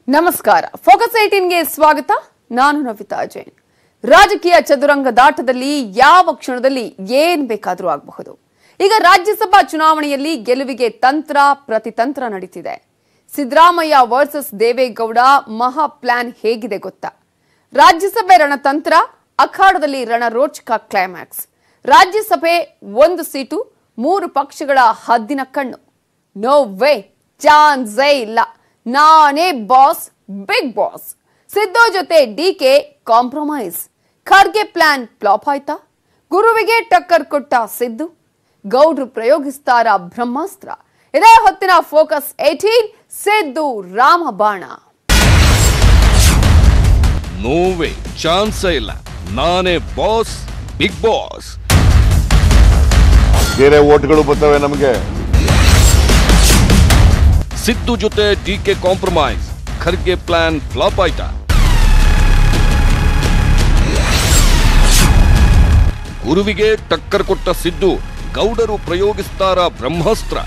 ನಮಸ್ಕಾರ ಫೋಕಸ್ ಏಟೀನ್ಗೆ ಸ್ವಾಗತ ನಾನು ನವಿತಾ ಜೈನ್ ರಾಜಕೀಯ ಚದುರಂಗದಾಟದಲ್ಲಿ ಯಾವ ಕ್ಷಣದಲ್ಲಿ ಏನ್ ಬೇಕಾದರೂ ಆಗಬಹುದು ಈಗ ರಾಜ್ಯಸಭಾ ಚುನಾವಣೆಯಲ್ಲಿ ಗೆಲುವಿಗೆ ತಂತ್ರ ಪ್ರತಿತಂತ್ರ ನಡೀತಿದೆ ಸಿದ್ದರಾಮಯ್ಯ ವರ್ಸಸ್ ದೇವೇಗೌಡ ಮಹಾ ಪ್ಲಾನ್ ಹೇಗಿದೆ ಗೊತ್ತಾ ರಾಜ್ಯಸಭೆ ರಣತಂತ್ರ ಅಖಾಡದಲ್ಲಿ ರಣರೋಚಕ ಕ್ಲೈಮ್ಯಾಕ್ಸ್ ರಾಜ್ಯಸಭೆ ಒಂದು ಸೀಟು ಮೂರು ಪಕ್ಷಗಳ ಹದ್ದಿನ ಕಣ್ಣು ನೋ ವೇ ಚಾನ್ಸೇ ಇಲ್ಲ ನಾನೇ ಬಾಸ್ ಬಿಗ್ ಬಾಸ್ ಸಿದ್ದು ಜೊತೆ DK compromise Kharge plan flop ಆಯ್ತಾ ಗುರುವಿಗೆ ಟಕ್ಕರ್ ಕೊಟ್ಟ ಸಿದ್ದು ಗೌಡ್ರು ಪ್ರಯೋಗಿಸ್ತಾರ ಬ್ರಹ್ಮಾಸ್ತ್ರ ಇದೇ ಹೊತ್ತಿನ ಫೋಕಸ್ ಏಟೀನ್ ಸಿದ್ದು ರಾಮಬಾಣ ನೋವೇ ಚಾನ್ಸ್ ಇಲ್ಲ ನಾನೇ ಬಾಸ್ ಬಿಗ್ ಬಾಸ್ ಬೇರೆ ಓಟ್ಗಳು ಬರ್ತವೆ ನಮಗೆ ಸಿದ್ದು ಜೊತೆ D K compromise Kharge plan flop ಆಯ್ತಾ ಗುರುವಿಗೆ ಟಕ್ಕರ್ ಕೊಟ್ಟ ಸಿದ್ದು ಗೌಡರು ಪ್ರಯೋಗಿಸ್ತಾರ ಬ್ರಹ್ಮಾಸ್ತ್ರ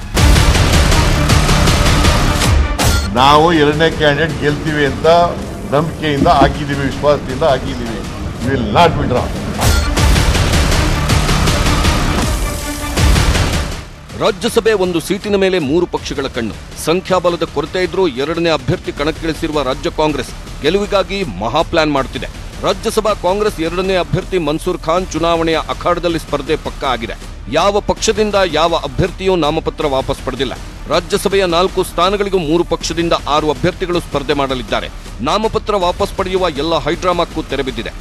ನಾವು ಎರಡನೇ ಕ್ಯಾಂಡಿಡೇಟ್ ಗೆಲ್ತೀವಿ ಅಂತ ನಂಬಿಕೆಯಿಂದ ಹಾಕಿದ್ದೀವಿ ವಿಶ್ವಾಸದಿಂದ ಹಾಕಿದ್ದೀವಿ ವಿಲ್ ನಾಟ್ ವಿಡ್ರಾ ರಾಜ್ಯಸಭೆ ಒಂದು ಸೀಟಿನ ಮೇಲೆ ಮೂರು ಪಕ್ಷಗಳ ಕಣ್ಣು ಸಂಖ್ಯಾಬಲದ ಕೊರತೆ ಇದ್ರೂ ಎರಡನೇ ಅಭ್ಯರ್ಥಿ ಕಣಕ್ಕಿಳಿಸಿರುವ ರಾಜ್ಯ ಕಾಂಗ್ರೆಸ್ ಗೆಲುವಿಗಾಗಿ ಮಹಾ ಪ್ಲಾನ್ ಮಾಡುತ್ತಿದೆ ರಾಜ್ಯಸಭಾ ಕಾಂಗ್ರೆಸ್ ಎರಡನೇ ಅಭ್ಯರ್ಥಿ ಮನ್ಸೂರ್ ಖಾನ್ ಚುನಾವಣೆಯ ಅಖಾಡದಲ್ಲಿ ಸ್ಪರ್ಧೆ ಪಕ್ಕಾ ಆಗಿದೆ ಯಾವ ಪಕ್ಷದಿಂದ ಯಾವ ಅಭ್ಯರ್ಥಿಯೂ ನಾಮಪತ್ರ ವಾಪಸ್ ಪಡೆದಿಲ್ಲ ರಾಜ್ಯಸಭೆಯ ನಾಲ್ಕು ಸ್ಥಾನಗಳಿಗೂ ಮೂರು ಪಕ್ಷದಿಂದ ಆರು ಅಭ್ಯರ್ಥಿಗಳು ಸ್ಪರ್ಧೆ ಮಾಡಲಿದ್ದಾರೆ ನಾಮಪತ್ರ ವಾಪಸ್ ಪಡೆಯುವ ಎಲ್ಲ ಹೈಡ್ರಾಮಾಕ್ಕೂ ತೆರೆಬಿದ್ದಿದೆ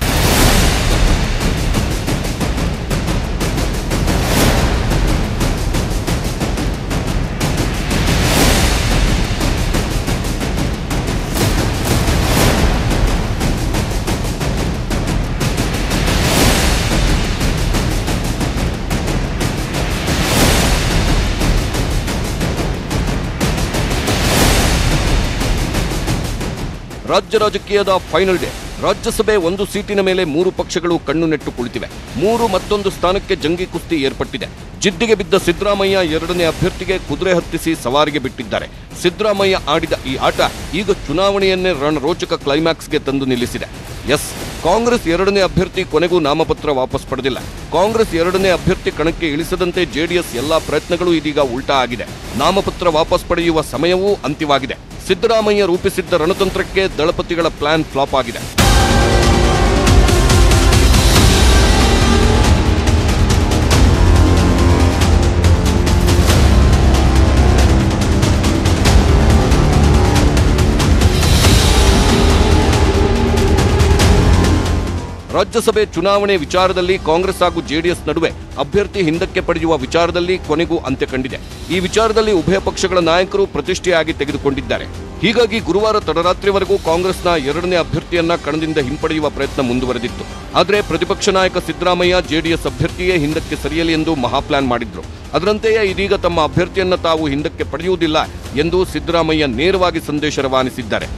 ರಾಜ್ಯ ರಾಜಕೀಯದ ಫೈನಲ್ ಡೇ ರಾಜ್ಯಸಭೆ ಒಂದು ಸೀಟಿನ ಮೇಲೆ ಮೂರು ಪಕ್ಷಗಳು ಕಣ್ಣು ನೆಟ್ಟು ಕುಳಿತಿವೆ ಮೂರು ಮತ್ತೊಂದು ಸ್ಥಾನಕ್ಕೆ ಜಂಗಿ ಕುಸ್ತಿ ಏರ್ಪಟ್ಟಿದೆ ಜಿದ್ದಿಗೆ ಬಿದ್ದ ಸಿದ್ದರಾಮಯ್ಯ ಎರಡನೇ ಅಭ್ಯರ್ಥಿಗೆ ಕುದುರೆ ಹತ್ತಿಸಿ ಸವಾರಿಗೆ ಬಿಟ್ಟಿದ್ದಾರೆ ಸಿದ್ದರಾಮಯ್ಯ ಆಡಿದ ಈ ಆಟ ಈಗ ಚುನಾವಣೆಯನ್ನೇ ರಣರೋಚಕ ಕ್ಲೈಮ್ಯಾಕ್ಸ್ಗೆ ತಂದು ನಿಲ್ಲಿಸಿದೆ ಎಸ್ ಕಾಂಗ್ರೆಸ್ ಎರಡನೇ ಅಭ್ಯರ್ಥಿ ಕೊನೆಗೂ ನಾಮಪತ್ರ ವಾಪಸ್ ಪಡೆದಿಲ್ಲ ಕಾಂಗ್ರೆಸ್ ಎರಡನೇ ಅಭ್ಯರ್ಥಿ ಕಣಕ್ಕೆ ಇಳಿಸದಂತೆ ಜೆಡಿಎಸ್ ಎಲ್ಲಾ ಪ್ರಯತ್ನಗಳು ಇದೀಗ ಉಲ್ಟಾ ಆಗಿದೆ ನಾಮಪತ್ರ ವಾಪಸ್ ಪಡೆಯುವ ಸಮಯವೂ ಅಂತ್ಯವಾಗಿದೆ ಸಿದ್ದರಾಮಯ್ಯ ರೂಪಿಸಿದ್ದ ರಣತಂತ್ರಕ್ಕೆ ದಳಪತಿಗಳ ಪ್ಲಾನ್ ಫ್ಲಾಪ್ ಆಗಿದೆ ರಾಜ್ಯಸಭೆ ಚುನಾವಣೆ ವಿಚಾರದಲ್ಲಿ ಕಾಂಗ್ರೆಸ್ ಹಾಗೂ ಜೆಡಿಎಸ್ ನಡುವೆ ಅಭ್ಯರ್ಥಿ ಹಿಂದಕ್ಕೆ ಪಡೆಯುವ ವಿಚಾರದಲ್ಲಿ ಕೊನೆಗೂ ಅಂತ್ಯ ಕಂಡಿದೆ ಈ ವಿಚಾರದಲ್ಲಿ ಉಭಯ ಪಕ್ಷಗಳ ನಾಯಕರು ಪ್ರತಿಷ್ಠೆಯಾಗಿ ತೆಗೆದುಕೊಂಡಿದ್ದಾರೆ ಹೀಗಾಗಿ ಗುರುವಾರ ತಡರಾತ್ರಿವರೆಗೂ ಕಾಂಗ್ರೆಸ್ನ ಎರಡನೇ ಅಭ್ಯರ್ಥಿಯನ್ನ ಕಣದಿಂದ ಹಿಂಪಡೆಯುವ ಪ್ರಯತ್ನ ಮುಂದುವರೆದಿತ್ತು ಆದರೆ ಪ್ರತಿಪಕ್ಷ ನಾಯಕ ಸಿದ್ದರಾಮಯ್ಯ ಜೆಡಿಎಸ್ ಅಭ್ಯರ್ಥಿಯೇ ಹಿಂದಕ್ಕೆ ಸರಿಯಲಿ ಎಂದು ಮಹಾಪ್ಲಾನ್ ಮಾಡಿದ್ರು ಅದರಂತೆಯೇ ಇದೀಗ ತಮ್ಮ ಅಭ್ಯರ್ಥಿಯನ್ನ ತಾವು ಹಿಂದಕ್ಕೆ ಪಡೆಯುವುದಿಲ್ಲ ಎಂದು ಸಿದ್ದರಾಮಯ್ಯ ನೇರವಾಗಿ ಸಂದೇಶ ರವಾನಿಸಿದ್ದಾರೆ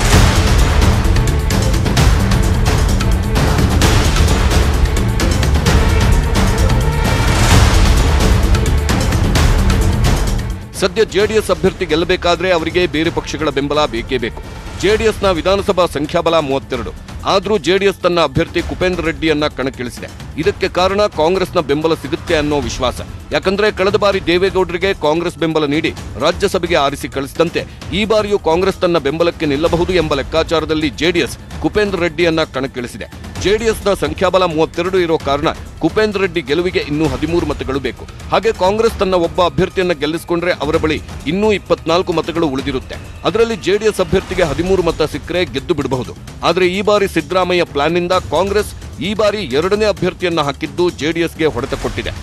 ಸದ್ಯ ಜೆಡಿಎಸ್ ಅಭ್ಯರ್ಥಿ ಗೆಲ್ಲಬೇಕಾದ್ರೆ ಅವರಿಗೆ ಬೇರೆ ಪಕ್ಷಗಳ ಬೆಂಬಲ ಬೇಕೇ ಬೇಕು ಜೆಡಿಎಸ್ನ ವಿಧಾನಸಭಾ ಸಂಖ್ಯಾಬಲ ಮೂವತ್ತೆರಡು ಆದರೂ ಜೆಡಿಎಸ್ ತನ್ನ ಅಭ್ಯರ್ಥಿ ಕುಪೇಂದ್ರ ರೆಡ್ಡಿಯನ್ನ ಕಣಕ್ಕಿಳಿಸಿದೆ ಇದಕ್ಕೆ ಕಾರಣ ಕಾಂಗ್ರೆಸ್ನ ಬೆಂಬಲ ಸಿಗುತ್ತೆ ಅನ್ನೋ ವಿಶ್ವಾಸ ಯಾಕಂದ್ರೆ ಕಳೆದ ಬಾರಿ ದೇವೇಗೌಡರಿಗೆ ಕಾಂಗ್ರೆಸ್ ಬೆಂಬಲ ನೀಡಿ ರಾಜ್ಯಸಭೆಗೆ ಆರಿಸಿ ಕಳಿಸಿದಂತೆ ಈ ಬಾರಿಯೂ ಕಾಂಗ್ರೆಸ್ ತನ್ನ ಬೆಂಬಲಕ್ಕೆ ನಿಲ್ಲಬಹುದು ಎಂಬ ಲೆಕ್ಕಾಚಾರದಲ್ಲಿ ಜೆಡಿಎಸ್ ಕುಪೇಂದ್ರ ರೆಡ್ಡಿಯನ್ನ ಕಣಕ್ಕಿಳಿಸಿದೆ ಜೆಡಿಎಸ್ನ ಸಂಖ್ಯಾಬಲ ಮೂವತ್ತೆರಡು ಇರೋ ಕಾರಣ ಕುಪೇಂದ್ರ ರೆಡ್ಡಿ ಗೆಲುವಿಗೆ ಇನ್ನೂ ಹದಿಮೂರು ಮತಗಳು ಬೇಕು ಹಾಗೆ ಕಾಂಗ್ರೆಸ್ ತನ್ನ ಒಬ್ಬ ಅಭ್ಯರ್ಥಿಯನ್ನ ಗೆಲ್ಲಿಸಿಕೊಂಡ್ರೆ ಅವರ ಬಳಿ ಇನ್ನೂ ಇಪ್ಪತ್ನಾಲ್ಕು ಮತಗಳು ಉಳಿದಿರುತ್ತೆ ಅದರಲ್ಲಿ ಜೆಡಿಎಸ್ ಅಭ್ಯರ್ಥಿಗೆ ಹದಿಮೂರು ಮತ ಸಿಕ್ಕರೆ ಗೆದ್ದು ಬಿಡಬಹುದು ಆದರೆ ಈ ಬಾರಿ ಸಿದ್ದರಾಮಯ್ಯ ಪ್ಲಾನ್ನಿಂದ ಕಾಂಗ್ರೆಸ್ ಈ ಬಾರಿ ಎರಡನೇ ಅಭ್ಯರ್ಥಿಯನ್ನ ಹಾಕಿದ್ದು ಜೆಡಿಎಸ್ಗೆ ಹೊಡೆತ ಕೊಟ್ಟಿದೆ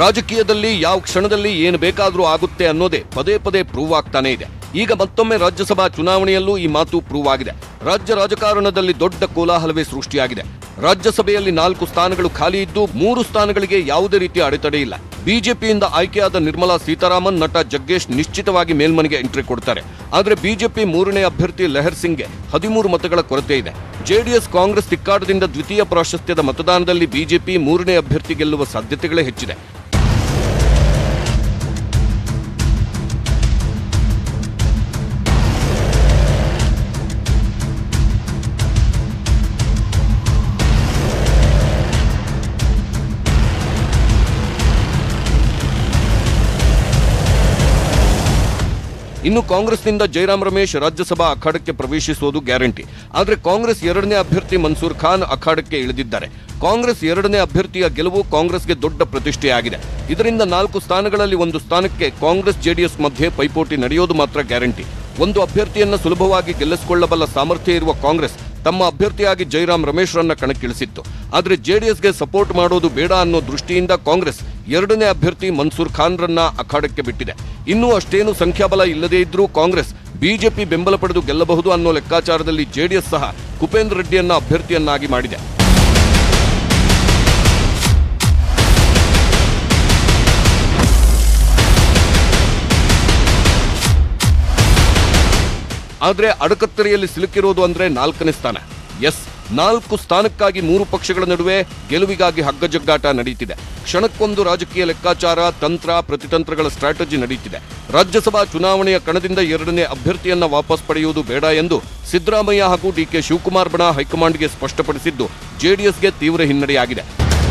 ರಾಜಕೀಯದಲ್ಲಿ ಯಾವ ಕ್ಷಣದಲ್ಲಿ ಏನು ಬೇಕಾದ್ರೂ ಆಗುತ್ತೆ ಅನ್ನೋದೇ ಪದೇ ಪದೇ ಪ್ರೂವ್ ಆಗ್ತಾನೆ ಇದೆ ಈಗ ಮತ್ತೊಮ್ಮೆ ರಾಜ್ಯಸಭಾ ಚುನಾವಣೆಯಲ್ಲೂ ಈ ಮಾತು ಪ್ರೂವ್ ಆಗಿದೆ ರಾಜ್ಯ ರಾಜಕಾರಣದಲ್ಲಿ ದೊಡ್ಡ ಕೋಲಾಹಲವೇ ಸೃಷ್ಟಿಯಾಗಿದೆ ರಾಜ್ಯಸಭೆಯಲ್ಲಿ ನಾಲ್ಕು ಸ್ಥಾನಗಳು ಖಾಲಿ ಇದ್ದು ಮೂರು ಸ್ಥಾನಗಳಿಗೆ ಯಾವುದೇ ರೀತಿಯ ಅಡೆತಡೆ ಇಲ್ಲ ಬಿಜೆಪಿಯಿಂದ ಆಯ್ಕೆಯಾದ ನಿರ್ಮಲಾ ಸೀತಾರಾಮನ್ ನಟ ಜಗ್ಗೇಶ್ ನಿಶ್ಚಿತವಾಗಿ ಮೇಲ್ಮನೆಗೆ ಎಂಟ್ರಿ ಕೊಡ್ತಾರೆ ಆದರೆ ಬಿಜೆಪಿ ಮೂರನೇ ಅಭ್ಯರ್ಥಿ ಲೆಹರ್ ಸಿಂಗ್ಗೆ ಹದಿಮೂರು ಮತಗಳ ಕೊರತೆ ಇದೆ ಜೆಡಿಎಸ್ ಕಾಂಗ್ರೆಸ್ ತಿಕ್ಕಾಟದಿಂದ ದ್ವಿತೀಯ ಪ್ರಾಶಸ್ತ್ಯದ ಮತದಾನದಲ್ಲಿ ಬಿಜೆಪಿ ಮೂರನೇ ಅಭ್ಯರ್ಥಿ ಗೆಲ್ಲುವ ಸಾಧ್ಯತೆಗಳೇ ಹೆಚ್ಚಿದೆ ಇನ್ನು ಕಾಂಗ್ರೆಸ್ನಿಂದ ಜೈರಾಮ್ ರಮೇಶ್ ರಾಜ್ಯಸಭಾ ಅಖಾಡಕ್ಕೆ ಪ್ರವೇಶಿಸುವುದು ಗ್ಯಾರಂಟಿ ಆದರೆ ಕಾಂಗ್ರೆಸ್ ಎರಡನೇ ಅಭ್ಯರ್ಥಿ ಮನ್ಸೂರ್ ಖಾನ್ ಅಖಾಡಕ್ಕೆ ಇಳಿದಿದ್ದಾರೆ ಕಾಂಗ್ರೆಸ್ ಎರಡನೇ ಅಭ್ಯರ್ಥಿಯ ಗೆಲುವು ಕಾಂಗ್ರೆಸ್ಗೆ ದೊಡ್ಡ ಪ್ರತಿಷ್ಠೆಯಾಗಿದೆ ಇದರಿಂದ ನಾಲ್ಕು ಸ್ಥಾನಗಳಲ್ಲಿ ಒಂದು ಸ್ಥಾನಕ್ಕೆ ಕಾಂಗ್ರೆಸ್ ಜೆಡಿಎಸ್ ಮಧ್ಯೆ ಪೈಪೋಟಿ ನಡೆಯೋದು ಮಾತ್ರ ಗ್ಯಾರಂಟಿ ಒಂದು ಅಭ್ಯರ್ಥಿಯನ್ನ ಸುಲಭವಾಗಿ ಗೆಲ್ಲಿಸಿಕೊಳ್ಳಬಲ್ಲ ಸಾಮರ್ಥ್ಯ ಇರುವ ಕಾಂಗ್ರೆಸ್ ತಮ್ಮ ಅಭ್ಯರ್ಥಿಯಾಗಿ ಜೈರಾಮ್ ರಮೇಶ್ರನ್ನ ಕಣಕ್ಕಿಳಿಸಿತ್ತು ಆದರೆ ಜೆಡಿಎಸ್ಗೆ ಸಪೋರ್ಟ್ ಮಾಡೋದು ಬೇಡ ಅನ್ನೋ ದೃಷ್ಟಿಯಿಂದ ಕಾಂಗ್ರೆಸ್ ಎರಡನೇ ಅಭ್ಯರ್ಥಿ ಮನ್ಸೂರ್ ಖಾನ್ರನ್ನ ಅಖಾಡಕ್ಕೆ ಬಿಟ್ಟಿದೆ ಇನ್ನೂ ಅಷ್ಟೇನು ಸಂಖ್ಯಾಬಲ ಇಲ್ಲದೇ ಇದ್ರೂ ಕಾಂಗ್ರೆಸ್ ಬಿಜೆಪಿ ಬೆಂಬಲ ಪಡೆದು ಗೆಲ್ಲಬಹುದು ಅನ್ನೋ ಲೆಕ್ಕಾಚಾರದಲ್ಲಿ ಜೆಡಿಎಸ್ ಸಹ ಕುಪೇಂದ್ರ ರೆಡ್ಡಿಯನ್ನ ಅಭ್ಯರ್ಥಿಯನ್ನಾಗಿ ಮಾಡಿದೆ ಆದ್ರೆ ಅಡಕತ್ತರಿಯಲ್ಲಿ ಸಿಲುಕಿರೋದು ಅಂದ್ರೆ ನಾಲ್ಕನೇ ಸ್ಥಾನ ಎಸ್ ನಾಲ್ಕು ಸ್ಥಾನಕ್ಕಾಗಿ ಮೂರು ಪಕ್ಷಗಳ ನಡುವೆ ಗೆಲುವಿಗಾಗಿ ಹಗ್ಗಜಗ್ಗಾಟ ನಡೀತಿದೆ ಕ್ಷಣಕ್ಕೊಂದು ರಾಜಕೀಯ ಲೆಕ್ಕಾಚಾರ ತಂತ್ರ ಪ್ರತಿತಂತ್ರಗಳ ಸ್ಟ್ರಾಟಜಿ ನಡೀತಿದೆ ರಾಜ್ಯಸಭಾ ಚುನಾವಣೆಯ ಕಣದಿಂದ ಎರಡನೇ ಅಭ್ಯರ್ಥಿಯನ್ನ ವಾಪಸ್ ಪಡೆಯುವುದು ಬೇಡ ಎಂದು ಸಿದ್ದರಾಮಯ್ಯ ಹಾಗೂ ಡಿಕೆ ಶಿವಕುಮಾರ್ ಬಣ ಹೈಕಮಾಂಡ್ಗೆ ಸ್ಪಷ್ಟಪಡಿಸಿದ್ದು ಜೆಡಿಎಸ್ಗೆ ತೀವ್ರ ಹಿನ್ನಡೆಯಾಗಿದೆ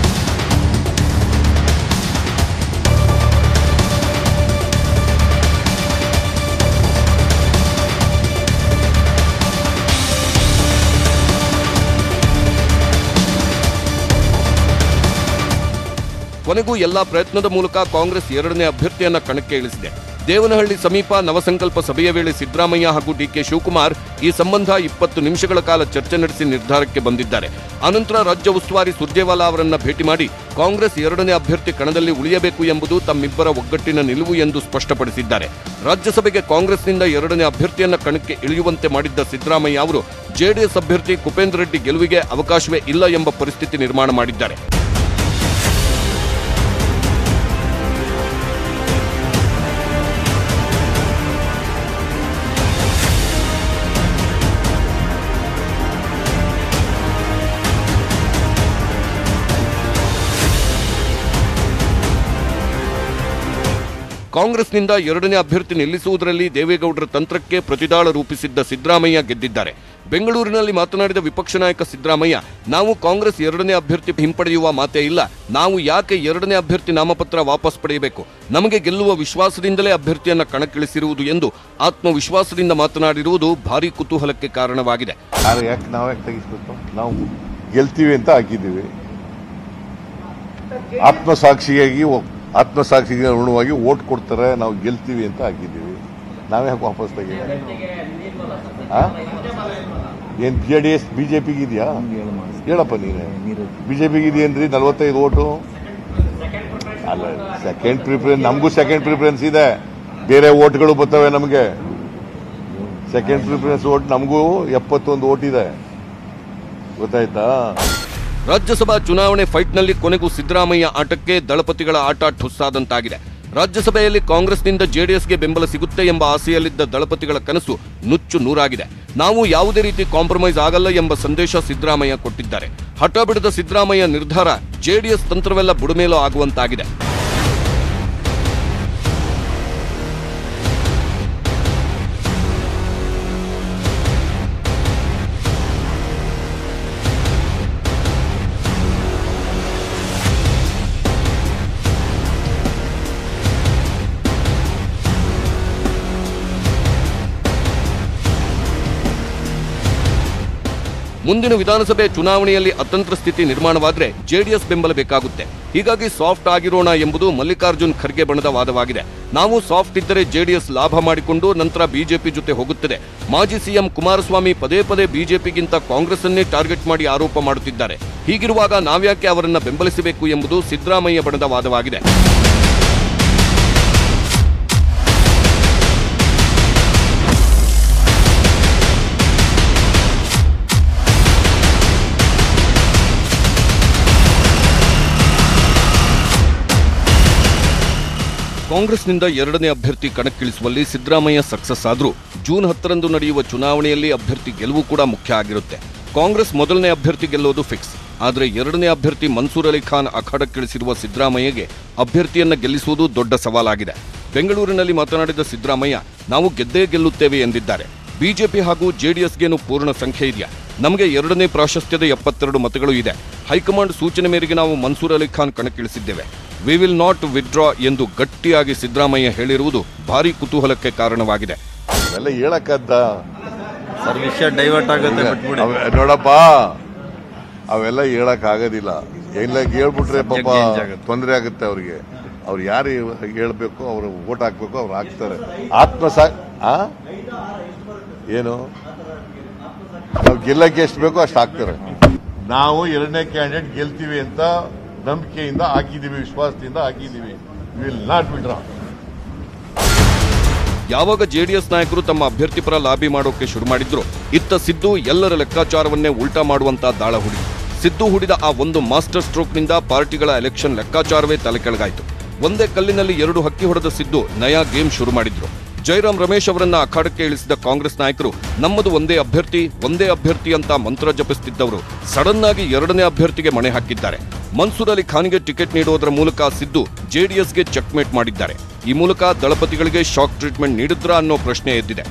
ಕೊನೆಗೂ ಎಲ್ಲಾ ಪ್ರಯತ್ನದ ಮೂಲಕ ಕಾಂಗ್ರೆಸ್ ಎರಡನೇ ಅಭ್ಯರ್ಥಿಯನ್ನ ಕಣಕ್ಕೆ ಇಳಿಸಿದೆ ದೇವನಹಳ್ಳಿ ಸಮೀಪ ನವಸಂಕಲ್ಪ ಸಭೆಯ ವೇಳೆ ಸಿದ್ದರಾಮಯ್ಯ ಹಾಗೂ ಡಿಕೆ ಶಿವಕುಮಾರ್ ಈ ಸಂಬಂಧ ಇಪ್ಪತ್ತು ನಿಮಿಷಗಳ ಕಾಲ ಚರ್ಚೆ ನಡೆಸಿ ನಿರ್ಧಾರಕ್ಕೆ ಬಂದಿದ್ದಾರೆ ಅನಂತರ ರಾಜ್ಯ ಉಸ್ತುವಾರಿ ಸುರ್ಜೇವಾಲಾ ಅವರನ್ನ ಭೇಟಿ ಮಾಡಿ ಕಾಂಗ್ರೆಸ್ ಎರಡನೇ ಅಭ್ಯರ್ಥಿ ಕಣದಲ್ಲಿ ಉಳಿಯಬೇಕು ಎಂಬುದು ತಮ್ಮಿಬ್ಬರ ಒಗ್ಗಟ್ಟಿನ ನಿಲುವು ಎಂದು ಸ್ಪಷ್ಟಪಡಿಸಿದ್ದಾರೆ ರಾಜ್ಯಸಭೆಗೆ ಕಾಂಗ್ರೆಸ್ನಿಂದ ಎರಡನೇ ಅಭ್ಯರ್ಥಿಯನ್ನ ಕಣಕ್ಕೆ ಇಳಿಯುವಂತೆ ಮಾಡಿದ್ದ ಸಿದ್ದರಾಮಯ್ಯ ಅವರು ಜೆಡಿಎಸ್ ಅಭ್ಯರ್ಥಿ ಕುಪೇಂದ್ರ ರೆಡ್ಡಿ ಗೆಲುವಿಗೆ ಅವಕಾಶವೇ ಇಲ್ಲ ಎಂಬ ಪರಿಸ್ಥಿತಿ ನಿರ್ಮಾಣ ಮಾಡಿದ್ದಾರೆ ಕಾಂಗ್ರೆಸ್ನಿಂದ ಎರಡನೇ ಅಭ್ಯರ್ಥಿ ನಿಲ್ಲಿಸುವುದರಲ್ಲಿ ದೇವೇಗೌಡರ ತಂತ್ರಕ್ಕೆ ಪ್ರತಿದಾಳ ರೂಪಿಸಿದ್ದ ಸಿದ್ದರಾಮಯ್ಯ ಗೆದ್ದಿದ್ದಾರೆ ಬೆಂಗಳೂರಿನಲ್ಲಿ ಮಾತನಾಡಿದ ವಿಪಕ್ಷ ನಾಯಕ ಸಿದ್ದರಾಮಯ್ಯ ನಾವು ಕಾಂಗ್ರೆಸ್ ಎರಡನೇ ಅಭ್ಯರ್ಥಿ ಹಿಂಪಡೆಯುವ ಮಾತೇ ಇಲ್ಲ ನಾವು ಯಾಕೆ ಎರಡನೇ ಅಭ್ಯರ್ಥಿ ನಾಮಪತ್ರ ವಾಪಸ್ ಪಡೆಯಬೇಕು ನಮಗೆ ಗೆಲ್ಲುವ ವಿಶ್ವಾಸದಿಂದಲೇ ಅಭ್ಯರ್ಥಿಯನ್ನ ಕಣಕ್ಕಿಳಿಸಿರುವುದು ಎಂದು ಆತ್ಮವಿಶ್ವಾಸದಿಂದ ಮಾತನಾಡಿರುವುದು ಭಾರೀ ಕುತೂಹಲಕ್ಕೆ ಕಾರಣವಾಗಿದೆ ಯಾರು ಯಾಕೆ ನಾವು ಯಾಕೆ ತೆಗಿಸ್ಬೇಕು ನಾವು ಗೆಲ್ತೀವಿ ಅಂತ ಹಾಕಿದ್ದೀವಿ ಆತ್ಮಸಾಕ್ಷಿಯಾಗಿ ಒ- ಆತ್ಮಸಾಕ್ಷಿಗೆ ಅನುಗುಣವಾಗಿ ಓಟ್ ಕೊಡ್ತಾರೆ ನಾವು ಗೆಲ್ತೀವಿ ಅಂತ ಹಾಕಿದ್ದೀವಿ ನಾವ್ ಯಾಕೆ ವಾಪಸ್ ತೆಗಿ ಏನ್ ಜೆ ಡಿ ಎಸ್ ಬಿಜೆಪಿಗೆ ಇದೆಯಾ ಹೇಳಪ್ಪ ನೀನೆ ಬಿಜೆಪಿಗೆ ಇದೆಯೇನ್ರಿ ನಲ್ವತ್ತೈದು ಓಟು ಅಲ್ಲ ಸೆಕೆಂಡ್ ಪ್ರಿಫರೆನ್ಸ್ ನಮಗೂ ಸೆಕೆಂಡ್ ಪ್ರಿಫರೆನ್ಸ್ ಇದೆ ಬೇರೆ ಓಟ್ಗಳು ಬರ್ತವೆ ನಮಗೆ ಸೆಕೆಂಡ್ ಪ್ರಿಫರೆನ್ಸ್ ಓಟ್ ನಮಗೂ ಎಪ್ಪತ್ತೊಂದು ಓಟ್ ಇದೆ ಗೊತ್ತಾಯ್ತಾ ರಾಜ್ಯಸಭಾ ಚುನಾವಣೆ ಫೈಟ್ನಲ್ಲಿ ಕೊನೆಗೂ ಸಿದ್ದರಾಮಯ್ಯ ಆಟಕ್ಕೆ ದಳಪತಿಗಳ ಆಟ ಠುಸ್ಸಾದಂತಾಗಿದೆ ರಾಜ್ಯಸಭೆಯಲ್ಲಿ ಕಾಂಗ್ರೆಸ್ನಿಂದ ಜೆಡಿಎಸ್ಗೆ ಬೆಂಬಲ ಸಿಗುತ್ತೆ ಎಂಬ ಆಸೆಯಲ್ಲಿದ್ದ ದಳಪತಿಗಳ ಕನಸು ನುಚ್ಚು ನೂರಾಗಿದೆ ನಾವು ಯಾವುದೇ ರೀತಿ ಕಾಂಪ್ರಮೈಸ್ ಆಗಲ್ಲ ಎಂಬ ಸಂದೇಶ ಸಿದ್ದರಾಮಯ್ಯ ಕೊಟ್ಟಿದ್ದಾರೆ ಹಠ ಬಿಡದ ಸಿದ್ದರಾಮಯ್ಯ ನಿರ್ಧಾರ ಜೆಡಿಎಸ್ ತಂತ್ರವೆಲ್ಲ ಬುಡಮೇಲೋ ಆಗುವಂತಾಗಿದೆ ಮುಂದಿನ ವಿಧಾನಸಭೆ ಚುನಾವಣೆಯಲ್ಲಿ ಅತಂತ್ರ ಸ್ಥಿತಿ ನಿರ್ಮಾಣವಾದ್ರೆ ಜೆಡಿಎಸ್ ಬೆಂಬಲ ಬೇಕಾಗುತ್ತೆ ಹೀಗಾಗಿ ಸಾಫ್ಟ್ ಆಗಿರೋಣ ಎಂಬುದು ಮಲ್ಲಿಕಾರ್ಜುನ್ ಖರ್ಗೆ ಬಣದ ವಾದವಾಗಿದೆ ನಾವು ಸಾಫ್ಟ್ ಇದ್ದರೆ ಜೆಡಿಎಸ್ ಲಾಭ ಮಾಡಿಕೊಂಡು ನಂತರ ಬಿಜೆಪಿ ಜೊತೆ ಹೋಗುತ್ತದೆ ಮಾಜಿ ಸಿಎಂ ಕುಮಾರಸ್ವಾಮಿ ಪದೇ ಪದೇ ಬಿಜೆಪಿಗಿಂತ ಕಾಂಗ್ರೆಸ್ ಅನ್ನೇ ಟಾರ್ಗೆಟ್ ಮಾಡಿ ಆರೋಪ ಮಾಡುತ್ತಿದ್ದಾರೆ ಹೀಗಿರುವಾಗ ನಾವ್ಯಾಕೆ ಅವರನ್ನ ಬೆಂಬಲಿಸಬೇಕು ಎಂಬುದು ಸಿದ್ದರಾಮಯ್ಯ ಬಣದ ವಾದವಾಗಿದೆ ಕಾಂಗ್ರೆಸ್ನಿಂದ ಎರಡನೇ ಅಭ್ಯರ್ಥಿ ಕಣಕ್ಕಿಳಿಸುವಲ್ಲಿ ಸಿದ್ದರಾಮಯ್ಯ ಸಕ್ಸಸ್ ಆದ್ರೂ ಜೂನ್ ಹತ್ತರಂದು ನಡೆಯುವ ಚುನಾವಣೆಯಲ್ಲಿ ಅಭ್ಯರ್ಥಿ ಗೆಲುವು ಕೂಡ ಮುಖ್ಯ ಆಗಿರುತ್ತೆ ಕಾಂಗ್ರೆಸ್ ಮೊದಲನೇ ಅಭ್ಯರ್ಥಿ ಗೆಲ್ಲೋದು ಫಿಕ್ಸ್ ಆದರೆ ಎರಡನೇ ಅಭ್ಯರ್ಥಿ ಮನ್ಸೂರ್ ಅಲಿ ಖಾನ್ ಅಖಾಡಕ್ಕಿಳಿಸಿರುವ ಸಿದ್ದರಾಮಯ್ಯಗೆ ಅಭ್ಯರ್ಥಿಯನ್ನ ಗೆಲ್ಲಿಸುವುದು ದೊಡ್ಡ ಸವಾಲಾಗಿದೆ ಬೆಂಗಳೂರಿನಲ್ಲಿ ಮಾತನಾಡಿದ ಸಿದ್ದರಾಮಯ್ಯ ನಾವು ಗೆದ್ದೇ ಗೆಲ್ಲುತ್ತೇವೆ ಎಂದಿದ್ದಾರೆ ಬಿಜೆಪಿ ಹಾಗೂ ಜೆಡಿಎಸ್ಗೇನು ಪೂರ್ಣ ಸಂಖ್ಯೆ ಇದೆಯಾ ನಮಗೆ ಎರಡನೇ ಪ್ರಾಶಸ್ತ್ಯದ ಎಪ್ಪತ್ತೆರಡು ಮತಗಳು ಇದೆ ಹೈಕಮಾಂಡ್ ಸೂಚನೆ ಮೇರೆಗೆ ನಾವು ಮನ್ಸೂರ್ ಅಲಿ ಖಾನ್ ಕಣಕ್ಕಿಳಿಸಿದ್ದೇವೆ ವಿ ವಿಲ್ ನಾಟ್ ವಿಡ್ರಾ ಎಂದು ಗಟ್ಟಿಯಾಗಿ ಸಿದ್ದರಾಮಯ್ಯ ಹೇಳಿರುವುದು ಭಾರಿ ಕುತೂಹಲಕ್ಕೆ ಕಾರಣವಾಗಿದೆ ಅವೆಲ್ಲ ಹೇಳಕ್ಕದ್ದ ಸರ್ ವಿಷಯ ಡೈವರ್ಟ್ ಆಗುತ್ತೆ ಬಿಟ್ಬಿಡಿ ಅವೆ- ನೋಡಪ್ಪ ಅವೆಲ್ಲ ಹೇಳಕ್ ಆಗೋದಿಲ್ಲ ಎಲ್ಲ ಹೇಳ್ಬಿಟ್ರೆ ಪಾಪ Subject change ಆಗುತ್ತೆ. ತೊಂದರೆ ಆಗುತ್ತೆ ಅವ್ರಿಗೆ ಅವ್ರು ಯಾರು ಹೇಳ್ಬೇಕು ಅವ್ರು ಓಟ್ ಹಾಕ್ಬೇಕು ಅವ್ರು ಹಾಕ್ತಾರೆ ಆತ್ಮಸಾ ಆ ಏನು ನಾವು ಗೆಲ್ಲಕ್ಕೆ ಎಷ್ಟು ಬೇಕೋ ಅಷ್ಟು ಹಾಕ್ತಾರೆ ನಾವು ಎರಡನೇ ಕ್ಯಾಂಡಿಡೇಟ್ ಗೆಲ್ತೀವಿ ಅಂತ ನಂಬಿಕೆಯಿಂದ ಹಾಕಿದೀವಿ ವಿಶ್ವಾಸದಿಂದ ಹಾಕಿದೀವಿ ವಿಲ್ ನಾಟ್ ವಿಡ್ರಾ ಯಾವಾಗ ಜೆಡಿಎಸ್ ನಾಯಕರು ತಮ್ಮ ಅಭ್ಯರ್ಥಿ ಪರ ಲಾಬಿ ಮಾಡೋಕೆ ಶುರು ಮಾಡಿದ್ರು ಇತ್ತ ಸಿದ್ದು ಎಲ್ಲರ ಲೆಕ್ಕಾಚಾರವನ್ನೇ ಉಲ್ಟಾ ಮಾಡುವಂತ ದಾಳ ಹುಡಿ ಸಿದ್ದು ಹುಡಿದ ಆ ಒಂದು ಮಾಸ್ಟರ್ ಸ್ಟ್ರೋಕ್ನಿಂದ ಪಾರ್ಟಿಗಳ ಎಲೆಕ್ಷನ್ ಲೆಕ್ಕಾಚಾರವೇ ತಲೆಕೆಳಗಾಯಿತು ಒಂದೇ ಕಲ್ಲಿನಲ್ಲಿ ಎರಡು ಹಕ್ಕಿ ಹೊಡೆದ ಸಿದ್ದು ನಯಾ ಗೇಮ್ ಶುರು ಮಾಡಿದ್ರು ಜೈರಾಮ್ ರಮೇಶ್ ಅವರನ್ನ ಅಖಾಡಕ್ಕೆ ಇಳಿಸಿದ ಕಾಂಗ್ರೆಸ್ ನಾಯಕರು ನಮ್ಮದು ಒಂದೇ ಅಭ್ಯರ್ಥಿ ಒಂದೇ ಅಭ್ಯರ್ಥಿ ಅಂತ ಮಂತ್ರ ಜಪಿಸುತ್ತಿದ್ದವರು ಸಡನ್ ಆಗಿ ಎರಡನೇ ಅಭ್ಯರ್ಥಿಗೆ ಮಣೆ ಹಾಕಿದ್ದಾರೆ ಮನ್ಸೂರ್ ಅಲಿ ಖಾನ್ಗೆ ಟಿಕೆಟ್ ನೀಡುವುದರ ಮೂಲಕ ಸಿದ್ದು ಜೆಡಿಎಸ್ಗೆ ಚೆಕ್ಮೇಟ್ ಮಾಡಿದ್ದಾರೆ ಈ ಮೂಲಕ ದಳಪತಿಗಳಿಗೆ ಶಾಕ್ ಟ್ರೀಟ್ಮೆಂಟ್ ನೀಡಿದ್ರಾ ಅನ್ನೋ ಪ್ರಶ್ನೆ ಎದ್ದಿದೆ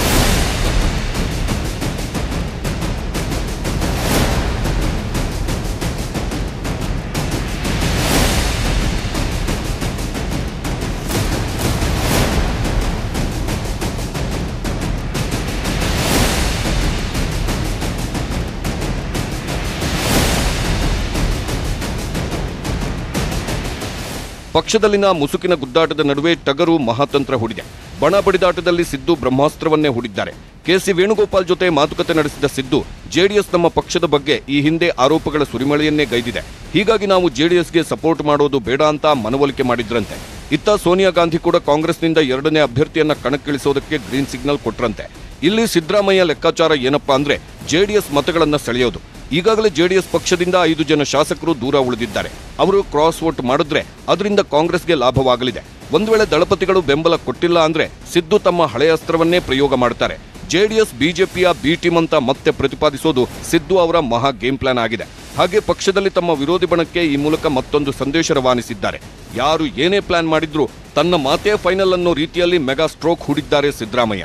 ಪಕ್ಷದಲ್ಲಿನ ಮುಸುಕಿನ ಗುದ್ದಾಟದ ನಡುವೆ ಟಗರು ಮಹಾತಂತ್ರ ಹೂಡಿದೆ ಬಣ ಬಡಿದಾಟದಲ್ಲಿ ಸಿದ್ದು ಬ್ರಹ್ಮಾಸ್ತ್ರವನ್ನೇ ಹೂಡಿದ್ದಾರೆ ಕೆಸಿ ವೇಣುಗೋಪಾಲ್ ಜೊತೆ ಮಾತುಕತೆ ನಡೆಸಿದ ಸಿದ್ದು ಜೆಡಿಎಸ್ ನಮ್ಮ ಪಕ್ಷದ ಬಗ್ಗೆ ಈ ಹಿಂದೆ ಆರೋಪಗಳ ಸುರಿಮಳೆಯನ್ನೇ ಗೈದಿದೆ ಹೀಗಾಗಿ ನಾವು ಜೆಡಿಎಸ್ಗೆ ಸಪೋರ್ಟ್ ಮಾಡೋದು ಬೇಡ ಅಂತ ಮನವೊಲಿಕೆ ಮಾಡಿದ್ರಂತೆ ಇತ್ತ ಸೋನಿಯಾ ಗಾಂಧಿ ಕೂಡ ಕಾಂಗ್ರೆಸ್ನಿಂದ ಎರಡನೇ ಅಭ್ಯರ್ಥಿಯನ್ನ ಕಣಕ್ಕಿಳಿಸೋದಕ್ಕೆ ಗ್ರೀನ್ ಸಿಗ್ನಲ್ ಕೊಟ್ರಂತೆ ಇಲ್ಲಿ ಸಿದ್ದರಾಮಯ್ಯ ಲೆಕ್ಕಾಚಾರ ಏನಪ್ಪಾ ಅಂದ್ರೆ ಜೆಡಿಎಸ್ ಮತಗಳನ್ನ ಸೆಳೆಯೋದು ಈಗಾಗಲೇ ಜೆಡಿಎಸ್ ಪಕ್ಷದಿಂದ ಐದು ಜನ ಶಾಸಕರು ದೂರ ಉಳಿದಿದ್ದಾರೆ ಅವರು ಕ್ರಾಸ್ ವೋಟ್ ಮಾಡಿದ್ರೆ ಅದರಿಂದ ಕಾಂಗ್ರೆಸ್ಗೆ ಲಾಭವಾಗಲಿದೆ ಒಂದು ವೇಳೆ ದಳಪತಿಗಳು ಬೆಂಬಲ ಕೊಟ್ಟಿಲ್ಲ ಅಂದ್ರೆ ಸಿದ್ದು ತಮ್ಮ ಹಳೆಯ ಅಸ್ತ್ರವನ್ನೇ ಪ್ರಯೋಗ ಮಾಡ್ತಾರೆ ಜೆಡಿಎಸ್ ಬಿಜೆಪಿಯ ಬಿ ಟೀಮ್ ಅಂತ ಮತ್ತೆ ಪ್ರತಿಪಾದಿಸೋದು ಸಿದ್ದು ಅವರ ಮಹಾ ಗೇಮ್ ಪ್ಲಾನ್ ಆಗಿದೆ ಹಾಗೆ ಪಕ್ಷದಲ್ಲಿ ತಮ್ಮ ವಿರೋಧಿ ಬಣಕ್ಕೆ ಈ ಮೂಲಕ ಮತ್ತೊಂದು ಸಂದೇಶ ರವಾನಿಸಿದ್ದಾರೆ ಯಾರು ಏನೇ ಪ್ಲಾನ್ ಮಾಡಿದ್ರು ತನ್ನ ಮಾತೇ ಫೈನಲ್ ಅನ್ನೋ ರೀತಿಯಲ್ಲಿ ಮೆಗಾ ಸ್ಟ್ರೋಕ್ ಹೂಡಿದ್ದಾರೆ ಸಿದ್ದರಾಮಯ್ಯ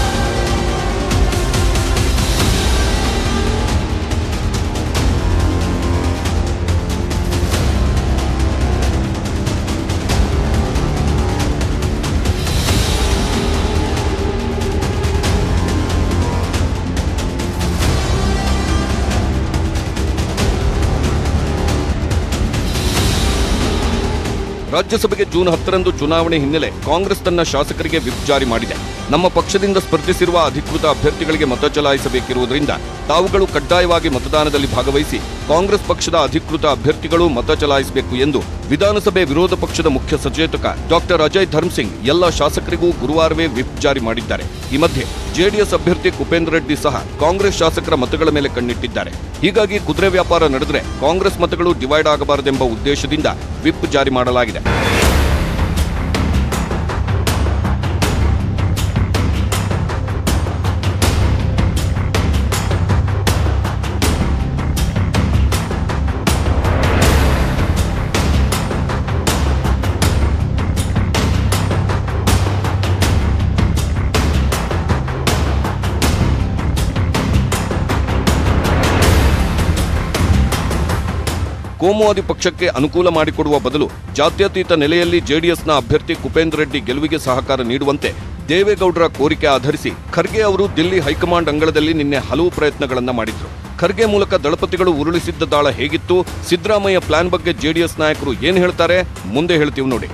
ರಾಜ್ಯಸಭೆಗೆ ಜೂನ್ ಹತ್ತರಂದು ಚುನಾವಣೆ ಹಿನ್ನೆಲೆ ಕಾಂಗ್ರೆಸ್ ತನ್ನ ಶಾಸಕರಿಗೆ ವಿಪ್ ಜಾರಿ ಮಾಡಿದೆ ನಮ್ಮ ಪಕ್ಷದಿಂದ ಸ್ಪರ್ಧಿಸಿರುವ ಅಧಿಕೃತ ಅಭ್ಯರ್ಥಿಗಳಿಗೆ ಮತ ಚಲಾಯಿಸಬೇಕಿರುವುದರಿಂದ ತಾವುಗಳು ಕಡ್ಡಾಯವಾಗಿ ಮತದಾನದಲ್ಲಿ ಭಾಗವಹಿಸಿ ಕಾಂಗ್ರೆಸ್ ಪಕ್ಷದ ಅಧಿಕೃತ ಅಭ್ಯರ್ಥಿಗಳು ಮತ ಚಲಾಯಿಸಬೇಕು ಎಂದು ವಿಧಾನಸಭೆ ವಿರೋಧ ಪಕ್ಷದ ಮುಖ್ಯ ಸಚೇತಕ ಡಾಕ್ಟರ್ ಅಜಯ್ ಧರ್ಮಸಿಂಗ್ ಎಲ್ಲ ಶಾಸಕರಿಗೂ ಗುರುವಾರವೇ ವಿಪ್ ಜಾರಿ ಮಾಡಿದ್ದಾರೆ ಈ ಮಧ್ಯೆ ಜೆಡಿಎಸ್ ಅಭ್ಯರ್ಥಿ ಕುಪೇಂದ್ರ ರೆಡ್ಡಿ ಸಹ ಕಾಂಗ್ರೆಸ್ ಶಾಸಕರ ಮತಗಳ ಮೇಲೆ ಕಣ್ಣಿಟ್ಟಿದ್ದಾರೆ ಹೀಗಾಗಿ ಕುದುರೆ ವ್ಯಾಪಾರ ನಡೆದರೆ ಕಾಂಗ್ರೆಸ್ ಮತಗಳು ಡಿವೈಡ್ ಆಗಬಾರದೆಂಬ ಉದ್ದೇಶದಿಂದ ವಿಪ್ ಜಾರಿ ಮಾಡಲಾಗಿದೆ ಕೋಮುವಾದಿ ಪಕ್ಷಕ್ಕೆ ಅನುಕೂಲ ಮಾಡಿಕೊಡುವ ಬದಲು ಜಾತ್ಯತೀತ ನೆಲೆಯಲ್ಲಿ ಜೆಡಿಎಸ್ನ ಅಭ್ಯರ್ಥಿ ಕುಪೇಂದ್ರ ರೆಡ್ಡಿ ಗೆಲುವಿಗೆ ಸಹಕಾರ ನೀಡುವಂತೆ ದೇವೇಗೌಡರ ಕೋರಿಕೆ ಆಧರಿಸಿ ಖರ್ಗೆ ಅವರು ದಿಲ್ಲಿ ಹೈಕಮಾಂಡ್ ಅಂಗಳದಲ್ಲಿ ನಿನ್ನೆ ಹಲವು ಪ್ರಯತ್ನಗಳನ್ನ ಮಾಡಿದ್ರು ಖರ್ಗೆ ಮೂಲಕ ದಳಪತಿಗಳು ಉರುಳಿಸಿದ್ದ ದಾಳ ಹೇಗಿತ್ತು ಸಿದ್ದರಾಮಯ್ಯ ಪ್ಲಾನ್ ಬಗ್ಗೆ ಜೆಡಿಎಸ್ ನಾಯಕರು ಏನ್ ಹೇಳ್ತಾರೆ ಮುಂದೆ ಹೇಳ್ತೀವಿ ನೋಡಿ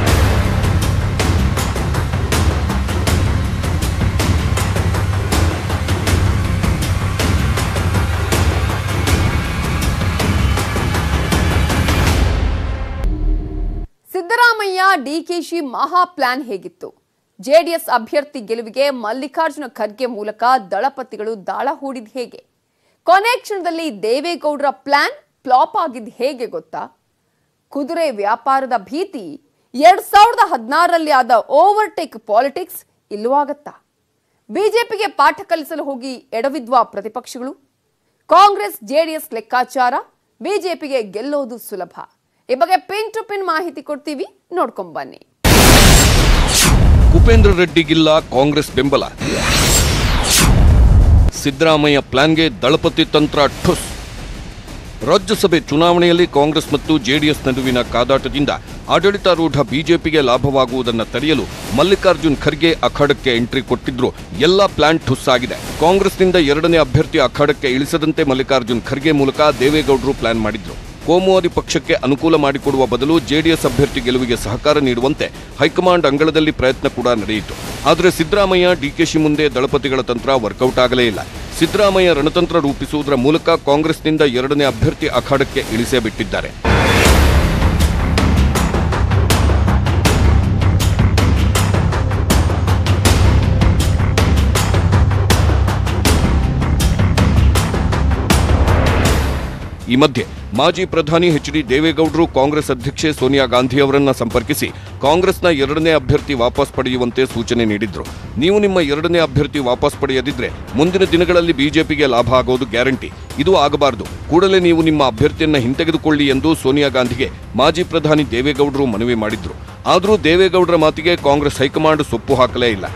ಸಿದ್ದರಾಮಯ್ಯ ಡಿಕೆಶಿ ಮಹಾ ಪ್ಲಾನ್ ಹೇಗಿತ್ತು ಜೆಡಿಎಸ್ ಅಭ್ಯರ್ಥಿ ಗೆಲುವಿಗೆ ಮಲ್ಲಿಕಾರ್ಜುನ ಖರ್ಗೆ ಮೂಲಕ ದಳಪತಿಗಳು ದಾಳ ಹೂಡಿದ್ ಹೇಗೆ ಕೊನೆ ಕ್ಷಣದಲ್ಲಿ ದೇವೇಗೌಡರ ಪ್ಲಾನ್ ಫ್ಲಾಪ್ ಆಗಿದ್ ಹೇಗೆ ಗೊತ್ತಾ ಕುದುರೆ ವ್ಯಾಪಾರದ ಭೀತಿ ಎರಡ್ ಸಾವಿರದ ಹದಿನಾರರಲ್ಲಿ ಆದ ಓವರ್ಟೇಕ್ ಪಾಲಿಟಿಕ್ಸ್ ಇಲ್ಲೂ ಆಗತ್ತಾ ಬಿಜೆಪಿಗೆ ಪಾಠ ಕಲಿಸಲು ಹೋಗಿ ಎಡವಿದ್ವಾ ಪ್ರತಿಪಕ್ಷಗಳು ಕಾಂಗ್ರೆಸ್ ಜೆಡಿಎಸ್ ಲೆಕ್ಕಾಚಾರ ಬಿಜೆಪಿಗೆ ಗೆಲ್ಲೋದು ಸುಲಭ ಈ ಬಗ್ಗೆ ಪಿನ್ ಟು ಪಿನ್ ಮಾಹಿತಿ ಕೊಡ್ತೀವಿ ನೋಡ್ಕೊಂಡ್ ಬನ್ನಿ ಕುಪೇಂದ್ರ ರೆಡ್ಡಿಗಿಲ್ಲ ಕಾಂಗ್ರೆಸ್ ಬೆಂಬಲ ಸಿದ್ದರಾಮಯ್ಯ ಪ್ಲಾನ್ಗೆ ದಳಪತಿ ತಂತ್ರ ಠುಸ್ ರಾಜ್ಯಸಭೆ ಚುನಾವಣೆಯಲ್ಲಿ ಕಾಂಗ್ರೆಸ್ ಮತ್ತು ಜೆಡಿಎಸ್ ನಡುವಿನ ಕಾದಾಟದಿಂದ ಆಡಳಿತಾರೂಢ ಬಿಜೆಪಿಗೆ ಲಾಭವಾಗುವುದನ್ನು ತಡೆಯಲು ಮಲ್ಲಿಕಾರ್ಜುನ್ ಖರ್ಗೆ ಅಖಾಡಕ್ಕೆ ಎಂಟ್ರಿ ಕೊಟ್ಟಿದ್ರು ಎಲ್ಲ ಪ್ಲಾನ್ ಠುಸ್ ಆಗಿದೆ ಕಾಂಗ್ರೆಸ್ನಿಂದ ಎರಡನೇ ಅಭ್ಯರ್ಥಿ ಅಖಾಡಕ್ಕೆ ಇಳಿಸದಂತೆ ಮಲ್ಲಿಕಾರ್ಜುನ್ ಖರ್ಗೆ ಮೂಲಕ ದೇವೇಗೌಡರು ಪ್ಲಾನ್ ಮಾಡಿದ್ರು ಕೋಮುವಾದಿ ಪಕ್ಷಕ್ಕೆ ಅನುಕೂಲ ಮಾಡಿಕೊಡುವ ಬದಲು ಜೆಡಿಎಸ್ ಅಭ್ಯರ್ಥಿ ಗೆಲುವಿಗೆ ಸಹಕಾರ ನೀಡುವಂತೆ ಹೈಕಮಾಂಡ್ ಅಂಗಳದಲ್ಲಿ ಪ್ರಯತ್ನ ಕೂಡ ನಡೆಯಿತು ಆದರೆ ಸಿದ್ದರಾಮಯ್ಯ ಡಿಕೆಶಿ ಮುಂದೆ ದಳಪತಿಗಳ ತಂತ್ರ ವರ್ಕೌಟ್ ಆಗಲೇ ಇಲ್ಲ ಸಿದ್ದರಾಮಯ್ಯ ರಣತಂತ್ರ ರೂಪಿಸುವುದರ ಮೂಲಕ ಕಾಂಗ್ರೆಸ್ನಿಂದ ಎರಡನೇ ಅಭ್ಯರ್ಥಿ ಅಖಾಡಕ್ಕೆ ಇಳಿಸೇ ಬಿಟ್ಟಿದ್ದಾರೆ ಈ ಮಧ್ಯೆ ಮಾಜಿ ಪ್ರಧಾನಿ ಎಚ್ ಡಿ ದೇವೇಗೌಡರು ಕಾಂಗ್ರೆಸ್ ಅಧ್ಯಕ್ಷೆ ಸೋನಿಯಾ ಗಾಂಧಿ ಅವರನ್ನ ಸಂಪರ್ಕಿಸಿ ಕಾಂಗ್ರೆಸ್ನ ಎರಡನೇ ಅಭ್ಯರ್ಥಿ ವಾಪಸ್ ಪಡೆಯುವಂತೆ ಸೂಚನೆ ನೀಡಿದ್ರು ನೀವು ನಿಮ್ಮ ಎರಡನೇ ಅಭ್ಯರ್ಥಿ ವಾಪಸ್ ಪಡೆಯದಿದ್ರೆ ಮುಂದಿನ ದಿನಗಳಲ್ಲಿ ಬಿಜೆಪಿಗೆ ಲಾಭ ಆಗೋದು ಗ್ಯಾರಂಟಿ ಇದು ಆಗಬಾರದು ಕೂಡಲೇ ನೀವು ನಿಮ್ಮ ಅಭ್ಯರ್ಥಿಯನ್ನ ಹಿಂತೆಗೆದುಕೊಳ್ಳಿ ಎಂದು ಸೋನಿಯಾ ಗಾಂಧಿಗೆ ಮಾಜಿ ಪ್ರಧಾನಿ ದೇವೇಗೌಡರು ಮನವಿ ಮಾಡಿದ್ರು ಆದರೂ ದೇವೇಗೌಡರ ಮಾತಿಗೆ ಕಾಂಗ್ರೆಸ್ ಹೈಕಮಾಂಡ್ ಸೊಪ್ಪು ಹಾಕಲೇ ಇಲ್ಲ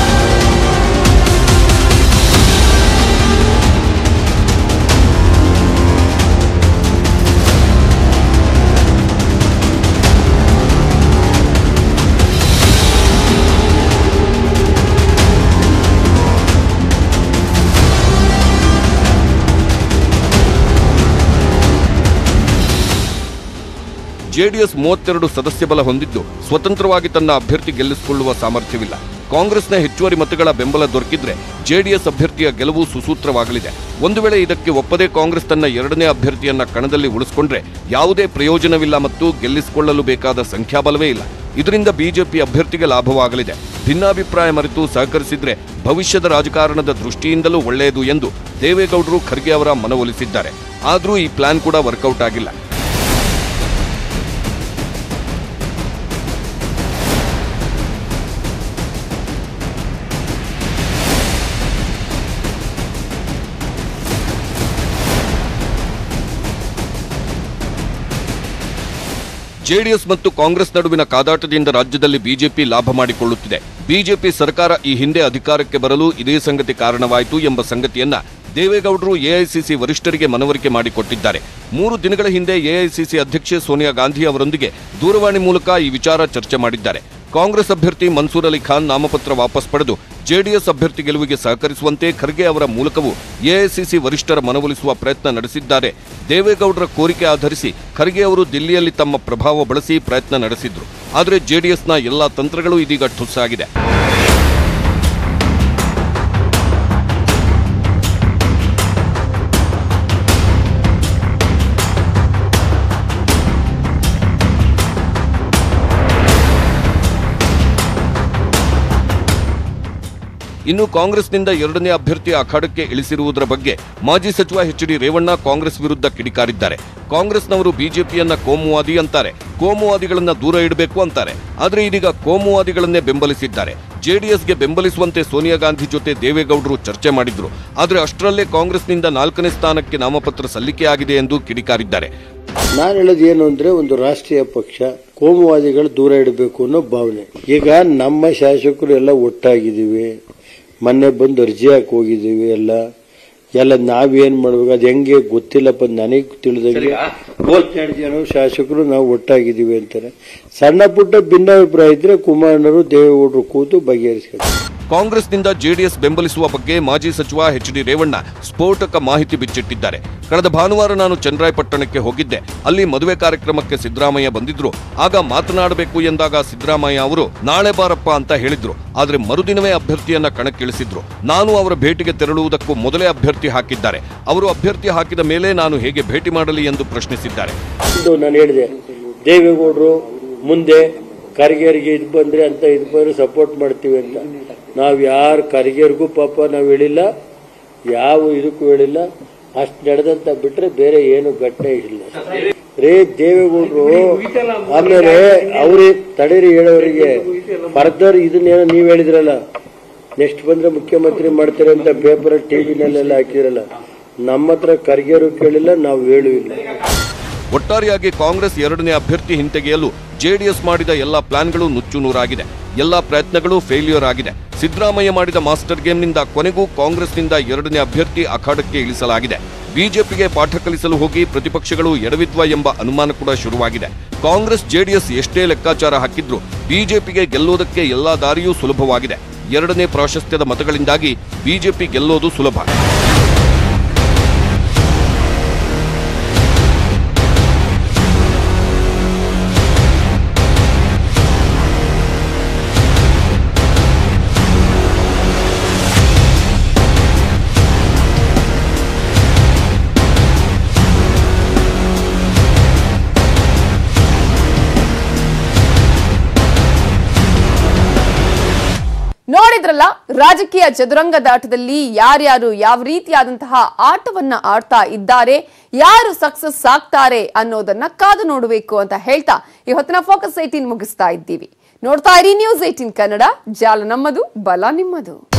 ಜೆಡಿಎಸ್ ಮೂವತ್ತೆರಡು ಸದಸ್ಯ ಬಲ ಹೊಂದಿದ್ದು ಸ್ವತಂತ್ರವಾಗಿ ತನ್ನ ಅಭ್ಯರ್ಥಿ ಗೆಲ್ಲಿಸಿಕೊಳ್ಳುವ ಸಾಮರ್ಥ್ಯವಿಲ್ಲ ಕಾಂಗ್ರೆಸ್ನ ಹೆಚ್ಚುವರಿ ಮತಗಳ ಬೆಂಬಲ ದೊರಕಿದ್ರೆ ಜೆಡಿಎಸ್ ಅಭ್ಯರ್ಥಿಯ ಗೆಲುವು ಸುಸೂತ್ರವಾಗಲಿದೆ ಒಂದು ವೇಳೆ ಇದಕ್ಕೆ ಒಪ್ಪದೇ ಕಾಂಗ್ರೆಸ್ ತನ್ನ ಎರಡನೇ ಅಭ್ಯರ್ಥಿಯನ್ನ ಕಣದಲ್ಲಿ ಉಳಿಸಿಕೊಂಡ್ರೆ ಯಾವುದೇ ಪ್ರಯೋಜನವಿಲ್ಲ ಮತ್ತು ಗೆಲ್ಲಿಸಿಕೊಳ್ಳಲು ಬೇಕಾದ ಸಂಖ್ಯಾಬಲವೇ ಇಲ್ಲ ಇದರಿಂದ ಬಿಜೆಪಿ ಅಭ್ಯರ್ಥಿಗೆ ಲಾಭವಾಗಲಿದೆ ಭಿನ್ನಾಭಿಪ್ರಾಯ ಮರೆತು ಸಹಕರಿಸಿದ್ರೆ ಭವಿಷ್ಯದ ರಾಜಕಾರಣದ ದೃಷ್ಟಿಯಿಂದಲೂ ಒಳ್ಳೆಯದು ಎಂದು ದೇವೇಗೌಡರು ಖರ್ಗೆ ಅವರ ಮನವೊಲಿಸಿದ್ದಾರೆ ಆದರೂ ಈ ಪ್ಲಾನ್ ಕೂಡ ವರ್ಕೌಟ್ ಆಗಿಲ್ಲ ಜೆಡಿಎಸ್ ಮತ್ತು ಕಾಂಗ್ರೆಸ್ ನಡುವಿನ ಕಾದಾಟದಿಂದ ರಾಜ್ಯದಲ್ಲಿ ಬಿಜೆಪಿ ಲಾಭ ಮಾಡಿಕೊಳ್ಳುತ್ತಿದೆ ಬಿಜೆಪಿ ಸರ್ಕಾರ ಈ ಹಿಂದೆ ಅಧಿಕಾರಕ್ಕೆ ಬರಲು ಇದೇ ಸಂಗತಿ ಕಾರಣವಾಯಿತು ಎಂಬ ಸಂಗತಿಯನ್ನ ದೇವೇಗೌಡರು ಎಐಸಿಸಿ ವರಿಷ್ಠರಿಗೆ ಮನವರಿಕೆ ಮಾಡಿಕೊಟ್ಟಿದ್ದಾರೆ ಮೂರು ದಿನಗಳ ಹಿಂದೆ ಎಐಸಿಸಿ ಅಧ್ಯಕ್ಷೆ ಸೋನಿಯಾ ಗಾಂಧಿ ಅವರೊಂದಿಗೆ ದೂರವಾಣಿ ಮೂಲಕ ಈ ವಿಚಾರ ಚರ್ಚೆ ಮಾಡಿದ್ದಾರೆ ಕಾಂಗ್ರೆಸ್ ಅಭ್ಯರ್ಥಿ ಮನ್ಸೂರ್ ಅಲಿ ಖಾನ್ ನಾಮಪತ್ರ ವಾಪಸ್ ಪಡೆದು ಜೆಡಿಎಸ್ ಅಭ್ಯರ್ಥಿ ಗೆಲುವಿಗೆ ಸಹಕರಿಸುವಂತೆ ಖರ್ಗೆ ಅವರ ಮೂಲಕವೂ ಎಐಸಿಸಿ ವರಿಷ್ಠರ ಮನವೊಲಿಸುವ ಪ್ರಯತ್ನ ನಡೆಸಿದ್ದಾರೆ ದೇವೇಗೌಡರ ಕೋರಿಕೆ ಆಧರಿಸಿ ಖರ್ಗೆ ಅವರು ದಿಲ್ಲಿಯಲ್ಲಿ ತಮ್ಮ ಪ್ರಭಾವ ಬಳಸಿ ಪ್ರಯತ್ನ ನಡೆಸಿದ್ರು ಆದರೆ ಜೆಡಿಎಸ್ನ ಎಲ್ಲಾ ತಂತ್ರಗಳು ಇದೀಗ ಠುಸ್ಸಾಗಿದೆ ಇನ್ನು ಕಾಂಗ್ರೆಸ್ನಿಂದ ಎರಡನೇ ಅಭ್ಯರ್ಥಿ ಅಖಾಡಕ್ಕೆ ಇಳಿಸಿರುವುದರ ಬಗ್ಗೆ ಮಾಜಿ ಸಚಿವ ಎಚ್ ಡಿ ರೇವಣ್ಣ ಕಾಂಗ್ರೆಸ್ ವಿರುದ್ಧ ಕಿಡಿಕಾರಿದ್ದಾರೆ ಕಾಂಗ್ರೆಸ್ನವರು ಬಿಜೆಪಿಯನ್ನ ಕೋಮುವಾದಿ ಅಂತಾರೆ ಕೋಮುವಾದಿಗಳನ್ನ ದೂರ ಇಡಬೇಕು ಅಂತಾರೆ ಆದರೆ ಇದೀಗ ಕೋಮುವಾದಿಗಳನ್ನೇ ಬೆಂಬಲಿಸಿದ್ದಾರೆ ಜೆಡಿಎಸ್ಗೆ ಬೆಂಬಲಿಸುವಂತೆ ಸೋನಿಯಾ ಗಾಂಧಿ ಜೊತೆ ದೇವೇಗೌಡರು ಚರ್ಚೆ ಮಾಡಿದ್ರು ಆದರೆ ಅಷ್ಟರಲ್ಲೇ ಕಾಂಗ್ರೆಸ್ನಿಂದ ನಾಲ್ಕನೇ ಸ್ಥಾನಕ್ಕೆ ನಾಮಪತ್ರ ಸಲ್ಲಿಕೆಯಾಗಿದೆ ಎಂದು ಕಿಡಿಕಾರಿದ್ದಾರೆ ನಾನು ಹೇಳೋದು ಏನು ಅಂದ್ರೆ ಒಂದು ರಾಷ್ಟ್ರೀಯ ಪಕ್ಷ ಕೋಮುವಾದಿಗಳು ದೂರ ಇಡಬೇಕು ಅನ್ನೋ ಭಾವನೆ ಈಗ ನಮ್ಮ ಶಾಸಕರು ಎಲ್ಲ ಒಟ್ಟಾಗಿದ್ದೀವಿ ಮೊನ್ನೆ ಬಂದು ಅರ್ಜಿ ಹಾಕಿ ಹೋಗಿದ್ದೀವಿ ಎಲ್ಲ ಎಲ್ಲ ನಾವೇನ್ ಮಾಡ್ಬೇಕು ಅದು ಹೆಂಗೆ ಗೊತ್ತಿಲ್ಲಪ್ಪ ನನಗೆ ತಿಳಿದಂಗೆ ಮೂವತ್ತೆರಡು ಜನ ಶಾಸಕರು ನಾವು ಒಟ್ಟಾಗಿದ್ದೀವಿ ಅಂತಾರೆ ಸಣ್ಣ ಪುಟ್ಟ ಭಿನ್ನಾಭಿಪ್ರಾಯ ಇದ್ರೆ ಕುಮಾರಣ್ಣರು ದೇವೇಗೌಡರು ಕೂತು ಬಗೆಹರಿಸ್ಕೊಂಡು ಕಾಂಗ್ರೆಸ್ನಿಂದ ಜೆಡಿಎಸ್ ಬೆಂಬಲಿಸುವ ಬಗ್ಗೆ ಮಾಜಿ ಸಚಿವ ಎಚ್ ಡಿ ರೇವಣ್ಣ ಸ್ಫೋಟಕ ಮಾಹಿತಿ ಬಿಚ್ಚಿಟ್ಟಿದ್ದಾರೆ ಕಳೆದ ಭಾನುವಾರ ನಾನು ಚನ್ನರಾಯಪಟ್ಟಣಕ್ಕೆ ಹೋಗಿದ್ದೆ ಅಲ್ಲಿ ಮದುವೆ ಕಾರ್ಯಕ್ರಮಕ್ಕೆ ಸಿದ್ದರಾಮಯ್ಯ ಬಂದಿದ್ರು ಆಗ ಮಾತನಾಡಬೇಕು ಎಂದಾಗ ಸಿದ್ದರಾಮಯ್ಯ ಅವರು ನಾಳೆ ಬಾರಪ್ಪ ಅಂತ ಹೇಳಿದ್ರು ಆದ್ರೆ ಮರುದಿನವೇ ಅಭ್ಯರ್ಥಿಯನ್ನ ಕಣಕ್ಕಿಳಿಸಿದ್ರು ನಾನು ಅವರ ಭೇಟಿಗೆ ತೆರಳುವುದಕ್ಕೂ ಮೊದಲೇ ಅಭ್ಯರ್ಥಿ ಹಾಕಿದ್ದಾರೆ ಅವರು ಅಭ್ಯರ್ಥಿ ಹಾಕಿದ ಮೇಲೆ ನಾನು ಹೇಗೆ ಭೇಟಿ ಮಾಡಲಿ ಎಂದು ಪ್ರಶ್ನಿಸಿದ್ದಾರೆ ಇದು ನಾನು ಹೇಳಿದೆ ದೇವೇಗೌಡರು ಮುಂದೆ ಕರಿಗೇರಿಗೆ ಇದು ಬಂದ್ರೆ ಅಂತ ಇದು ಬಂದ್ರೆ ಸಪೋರ್ಟ್ ಮಾಡ್ತೀವಿ ಅಂತ ನಾವು ಯಾರು ಕರಿಗೇರಿಗೂ ಪಾಪ ನಾವು ಹೇಳಿಲ್ಲ ಯಾವ ಇದಕ್ಕೂ ಹೇಳಿಲ್ಲ ಅಷ್ಟು ನಡೆದಂತ ಬಿಟ್ರೆ ಬೇರೆ ಏನು ಘಟನೆ ಇಲ್ಲ ರೇ ದೇವೇಗೌಡರು ಆಮೇಲೆ ಅವ್ರಿಗೆ ತಡೀರಿ ಹೇಳೋರಿಗೆ ಫರ್ದರ್ ಇದನ್ನೇನೋ ನೀವ್ ಹೇಳಿದ್ರಲ್ಲ ನೆಕ್ಸ್ಟ್ ಬಂದ್ರೆ ಮುಖ್ಯಮಂತ್ರಿ ಮಾಡ್ತಾರೆ ಅಂತ ಪೇಪರ್ ಟಿವಿನಲ್ಲೆಲ್ಲ ಹಾಕಿದ್ರಲ್ಲ ನಮ್ಮ ಹತ್ರ ಖರ್ಗೆರು ಕೇಳಿಲ್ಲ ನಾವು ಹೇಳೂ ಇಲ್ಲ ಒಟ್ಟಾರೆಯಾಗಿ ಕಾಂಗ್ರೆಸ್ ಎರಡನೇ ಅಭ್ಯರ್ಥಿ ಹಿಂತೆಗೆಯಲು ಜೆಡಿಎಸ್ ಮಾಡಿದ ಎಲ್ಲಾ ಪ್ಲಾನ್ಗಳು ನುಚ್ಚು ನೂರಾಗಿದೆ ಎಲ್ಲಾ ಪ್ರಯತ್ನಗಳು ಫೇಲ್ಯೂರ್ ಆಗಿದೆ ಸಿದ್ದರಾಮಯ್ಯ ಮಾಡಿದ ಮಾಸ್ಟರ್ ಗೇಮ್ನಿಂದ ಕೊನೆಗೂ ಕಾಂಗ್ರೆಸ್ನಿಂದ ಎರಡನೇ ಅಭ್ಯರ್ಥಿ ಅಖಾಡಕ್ಕೆ ಇಳಿಸಲಾಗಿದೆ ಬಿಜೆಪಿಗೆ ಪಾಠ ಕಲಿಸಲು ಹೋಗಿ ಪ್ರತಿಪಕ್ಷಗಳು ಎಡವಿದ್ವ ಎಂಬ ಅನುಮಾನ ಕೂಡ ಶುರುವಾಗಿದೆ ಕಾಂಗ್ರೆಸ್ ಜೆಡಿಎಸ್ ಎಷ್ಟೇ ಲೆಕ್ಕಾಚಾರ ಹಾಕಿದ್ರೂ ಬಿಜೆಪಿಗೆ ಗೆಲ್ಲೋದಕ್ಕೆ ಎಲ್ಲಾ ದಾರಿಯೂ ಸುಲಭವಾಗಿದೆ ಎರಡನೇ ಪ್ರಾಶಸ್ತ್ಯದ ಮತಗಳಿಂದಾಗಿ ಬಿಜೆಪಿ ಗೆಲ್ಲೋದು ಸುಲಭ ನೋಡಿದ್ರಲ್ಲ ರಾಜಕೀಯ ಚದುರಂಗದಾಟದಲ್ಲಿ ಯಾರ್ಯಾರು ಯಾವ ರೀತಿಯಾದಂತಹ ಆಟವನ್ನ ಆಡ್ತಾ ಇದ್ದಾರೆ ಯಾರು ಸಕ್ಸಸ್ ಆಗ್ತಾರೆ ಅನ್ನೋದನ್ನ ಕಾದು ನೋಡಬೇಕು ಅಂತ ಹೇಳ್ತಾ ಈ ಹೊತ್ತಿನ ಫೋಕಸ್ ಏಟೀನ್ ಮುಗಿಸ್ತಾ ಇದ್ದೀವಿ ನೋಡ್ತಾ ಇರಿ ನ್ಯೂಸ್ ಏಟೀನ್ ಕನ್ನಡ ಜಾಲ ನಮ್ಮದು ಬಲ ನಿಮ್ಮದು